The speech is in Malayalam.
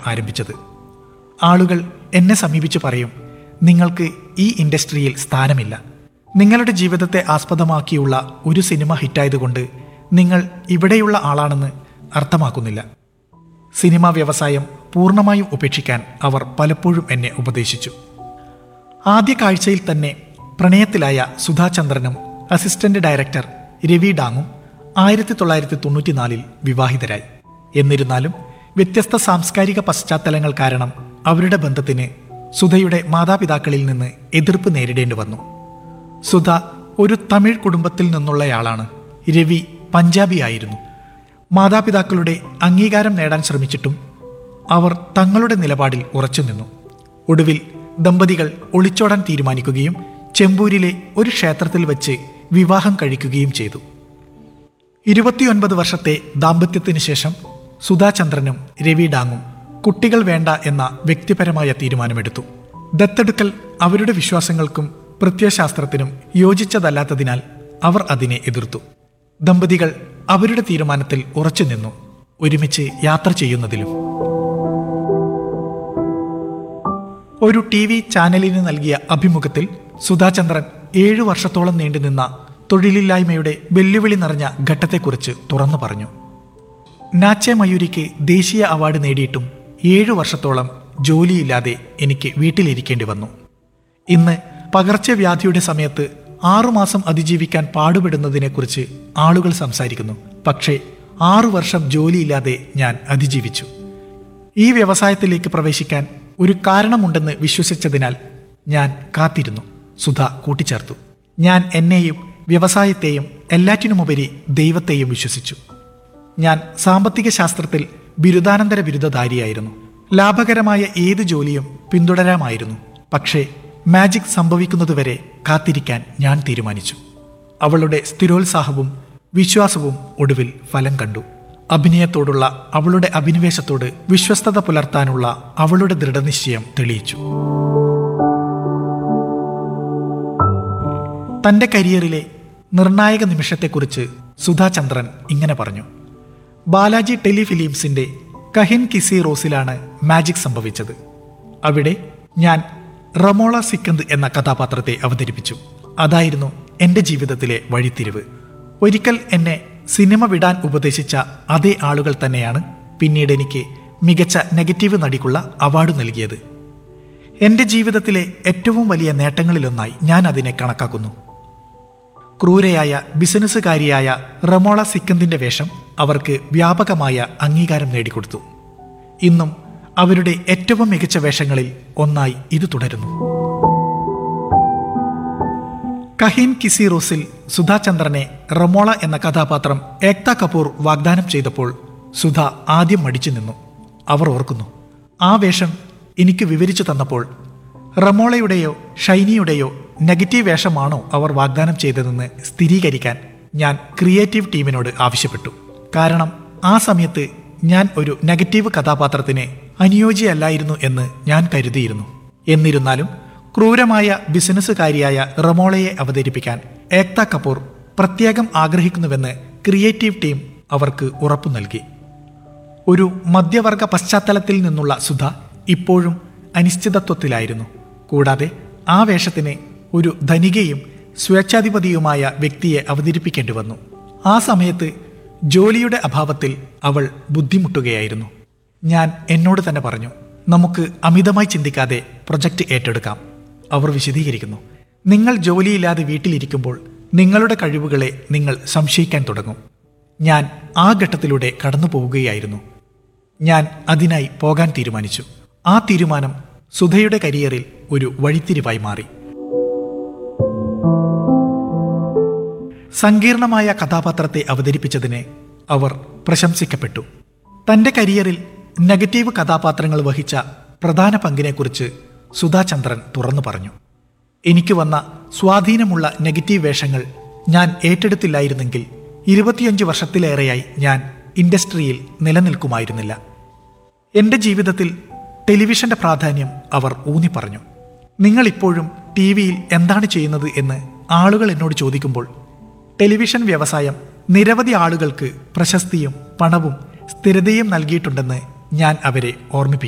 ആരംഭിച്ചത് ആളുകൾ എന്നെ സമീപിച്ച് പറയും നിങ്ങൾക്ക് ഈ ഇൻഡസ്ട്രിയിൽ സ്ഥാനമില്ല നിങ്ങളുടെ ജീവിതത്തെ ആസ്പദമാക്കിയുള്ള ഒരു സിനിമ ഹിറ്റായതുകൊണ്ട് നിങ്ങൾ ഇവിടെയുള്ള ആളാണെന്ന് അർത്ഥമാക്കുന്നില്ല സിനിമാ വ്യവസായം പൂർണ്ണമായും ഉപേക്ഷിക്കാൻ അവർ പലപ്പോഴും എന്നെ ഉപദേശിച്ചു ആദ്യ കാഴ്ചയിൽ തന്നെ പ്രണയത്തിലായ സുധാചന്ദ്രനും അസിസ്റ്റന്റ് ഡയറക്ടർ രവി ഡാങ്ങും ആയിരത്തി തൊള്ളായിരത്തി തൊണ്ണൂറ്റിനാലിൽ വിവാഹിതരായി എന്നിരുന്നാലും വ്യത്യസ്ത സാംസ്കാരിക പശ്ചാത്തലങ്ങൾ കാരണം അവരുടെ ബന്ധത്തിന് സുധയുടെ മാതാപിതാക്കളിൽ നിന്ന് എതിർപ്പ് നേരിടേണ്ടി വന്നു സുധ ഒരു തമിഴ് കുടുംബത്തിൽ നിന്നുള്ളയാളാണ് രവി പഞ്ചാബിയായിരുന്നു മാതാപിതാക്കളുടെ അംഗീകാരം നേടാൻ ശ്രമിച്ചിട്ടും അവർ തങ്ങളുടെ നിലപാടിൽ ഉറച്ചുനിന്നു ഒടുവിൽ ദമ്പതികൾ ഒളിച്ചോടാൻ തീരുമാനിക്കുകയും ചെമ്പൂരിലെ ഒരു ക്ഷേത്രത്തിൽ വെച്ച് വിവാഹം കഴിക്കുകയും ചെയ്തു ഇരുപത്തിയൊൻപത് വർഷത്തെ ദാമ്പത്യത്തിന് ശേഷം സുധാചന്ദ്രനും രവി ഡാങ്ങും കുട്ടികൾ വേണ്ട എന്ന വ്യക്തിപരമായ തീരുമാനമെടുത്തു ദത്തെടുക്കൽ അവരുടെ വിശ്വാസങ്ങൾക്കും പ്രത്യയശാസ്ത്രത്തിനും യോജിച്ചതല്ലാത്തതിനാൽ അവർ അതിനെ എതിർത്തു ദമ്പതികൾ അവരുടെ തീരുമാനത്തിൽ ഉറച്ചുനിന്നു ഒരുമിച്ച് യാത്ര ചെയ്യുന്നതിലും ഒരു ടി വി ചാനലിന് നൽകിയ അഭിമുഖത്തിൽ സുധാചന്ദ്രൻ ഏഴു വർഷത്തോളം നീണ്ടുനിന്ന തൊഴിലില്ലായ്മയുടെ വെല്ലുവിളി നിറഞ്ഞ ഘട്ടത്തെക്കുറിച്ച് തുറന്നു പറഞ്ഞു നാച്ചെ മയൂരിക്ക് ദേശീയ അവാർഡ് നേടിയിട്ടും ഏഴു വർഷത്തോളം ജോലിയില്ലാതെ എനിക്ക് വീട്ടിലിരിക്കേണ്ടി വന്നു ഇന്ന് പകർച്ചവ്യാധിയുടെ സമയത്ത് ആറുമാസം അതിജീവിക്കാൻ പാടുപെടുന്നതിനെക്കുറിച്ച് ആളുകൾ സംസാരിക്കുന്നു പക്ഷേ ആറു വർഷം ജോലിയില്ലാതെ ഞാൻ അതിജീവിച്ചു ഈ വ്യവസായത്തിലേക്ക് പ്രവേശിക്കാൻ ഒരു കാരണമുണ്ടെന്ന് വിശ്വസിച്ചതിനാൽ ഞാൻ കാത്തിരുന്നു സുധ കൂട്ടിച്ചേർത്തു ഞാൻ എന്നെയും വ്യവസായത്തെയും എല്ലാറ്റിനുമുപരി ദൈവത്തെയും വിശ്വസിച്ചു ഞാൻ സാമ്പത്തിക ശാസ്ത്രത്തിൽ ബിരുദാനന്തര ബിരുദധാരിയായിരുന്നു ലാഭകരമായ ഏത് ജോലിയും പിന്തുടരാമായിരുന്നു പക്ഷേ മാജിക് സംഭവിക്കുന്നതുവരെ കാത്തിരിക്കാൻ ഞാൻ തീരുമാനിച്ചു അവളുടെ സ്ഥിരോത്സാഹവും വിശ്വാസവും ഒടുവിൽ ഫലം കണ്ടു അഭിനയത്തോടുള്ള അവളുടെ അഭിനിവേശത്തോട് വിശ്വസ്തത പുലർത്താനുള്ള അവളുടെ ദൃഢനിശ്ചയം തെളിയിച്ചു തന്റെ കരിയറിലെ നിർണായക നിമിഷത്തെക്കുറിച്ച് സുധാചന്ദ്രൻ ഇങ്ങനെ പറഞ്ഞു ബാലാജി ടെലിഫിലിംസിന്റെ കഹിൻ കിസി റോസിലാണ് മാജിക് സംഭവിച്ചത് അവിടെ ഞാൻ റമോള സിക്കന്ത് എന്ന കഥാപാത്രത്തെ അവതരിപ്പിച്ചു അതായിരുന്നു എൻ്റെ ജീവിതത്തിലെ വഴിത്തിരിവ് ഒരിക്കൽ എന്നെ സിനിമ വിടാൻ ഉപദേശിച്ച അതേ ആളുകൾ തന്നെയാണ് പിന്നീട് എനിക്ക് മികച്ച നെഗറ്റീവ് നടിക്കുള്ള അവാർഡ് നൽകിയത് എൻ്റെ ജീവിതത്തിലെ ഏറ്റവും വലിയ നേട്ടങ്ങളിലൊന്നായി ഞാൻ അതിനെ കണക്കാക്കുന്നു ക്രൂരയായ ബിസിനസ്സുകാരിയായ റമോള സിക്കന്തിന്റെ വേഷം അവർക്ക് വ്യാപകമായ അംഗീകാരം നേടിക്കൊടുത്തു ഇന്നും അവരുടെ ഏറ്റവും മികച്ച വേഷങ്ങളിൽ ഒന്നായി ഇത് തുടരുന്നു കഹീൻ കിസി റോസിൽ സുധാചന്ദ്രനെ റമോള എന്ന കഥാപാത്രം ഏക്ത കപൂർ വാഗ്ദാനം ചെയ്തപ്പോൾ സുധ ആദ്യം മടിച്ചു നിന്നു അവർ ഓർക്കുന്നു ആ വേഷം എനിക്ക് വിവരിച്ചു തന്നപ്പോൾ റമോളയുടെയോ ഷൈനിയുടെയോ നെഗറ്റീവ് വേഷമാണോ അവർ വാഗ്ദാനം ചെയ്തതെന്ന് സ്ഥിരീകരിക്കാൻ ഞാൻ ക്രിയേറ്റീവ് ടീമിനോട് ആവശ്യപ്പെട്ടു കാരണം ആ സമയത്ത് ഞാൻ ഒരു നെഗറ്റീവ് കഥാപാത്രത്തിന് അനുയോജ്യയല്ലായിരുന്നു എന്ന് ഞാൻ കരുതിയിരുന്നു എന്നിരുന്നാലും ക്രൂരമായ ബിസിനസ്സുകാരിയായ റമോളയെ അവതരിപ്പിക്കാൻ ഏക്ത കപൂർ പ്രത്യേകം ആഗ്രഹിക്കുന്നുവെന്ന് ക്രിയേറ്റീവ് ടീം അവർക്ക് ഉറപ്പു നൽകി ഒരു മധ്യവർഗ പശ്ചാത്തലത്തിൽ നിന്നുള്ള സുധ ഇപ്പോഴും അനിശ്ചിതത്വത്തിലായിരുന്നു കൂടാതെ ആ വേഷത്തിന് ഒരു ധനികയും സ്വേച്ഛാധിപതിയുമായ വ്യക്തിയെ അവതരിപ്പിക്കേണ്ടി വന്നു ആ സമയത്ത് ജോലിയുടെ അഭാവത്തിൽ അവൾ ബുദ്ധിമുട്ടുകയായിരുന്നു ഞാൻ എന്നോട് തന്നെ പറഞ്ഞു നമുക്ക് അമിതമായി ചിന്തിക്കാതെ പ്രൊജക്റ്റ് ഏറ്റെടുക്കാം അവർ വിശദീകരിക്കുന്നു നിങ്ങൾ ജോലിയില്ലാതെ വീട്ടിലിരിക്കുമ്പോൾ നിങ്ങളുടെ കഴിവുകളെ നിങ്ങൾ സംശയിക്കാൻ തുടങ്ങും ഞാൻ ആ ഘട്ടത്തിലൂടെ കടന്നു പോവുകയായിരുന്നു ഞാൻ അതിനായി പോകാൻ തീരുമാനിച്ചു ആ തീരുമാനം സുധയുടെ കരിയറിൽ ഒരു വഴിത്തിരിവായി മാറി സങ്കീർണമായ കഥാപാത്രത്തെ അവതരിപ്പിച്ചതിന് അവർ പ്രശംസിക്കപ്പെട്ടു തന്റെ കരിയറിൽ നെഗറ്റീവ് കഥാപാത്രങ്ങൾ വഹിച്ച പ്രധാന പങ്കിനെക്കുറിച്ച് സുധാചന്ദ്രൻ തുറന്നു പറഞ്ഞു എനിക്ക് വന്ന സ്വാധീനമുള്ള നെഗറ്റീവ് വേഷങ്ങൾ ഞാൻ ഏറ്റെടുത്തില്ലായിരുന്നെങ്കിൽ ഇരുപത്തിയഞ്ച് വർഷത്തിലേറെയായി ഞാൻ ഇൻഡസ്ട്രിയിൽ നിലനിൽക്കുമായിരുന്നില്ല എന്റെ ജീവിതത്തിൽ ടെലിവിഷന്റെ പ്രാധാന്യം അവർ ഊന്നി പറഞ്ഞു നിങ്ങൾ ഇപ്പോഴും ടി വിയിൽ എന്താണ് ചെയ്യുന്നത് എന്ന് ആളുകൾ എന്നോട് ചോദിക്കുമ്പോൾ ടെലിവിഷൻ വ്യവസായം നിരവധി ആളുകൾക്ക് പ്രശസ്തിയും പണവും സ്ഥിരതയും നൽകിയിട്ടുണ്ടെന്ന് ഞാൻ അവരെ ഓർമ്മിപ്പിക്കും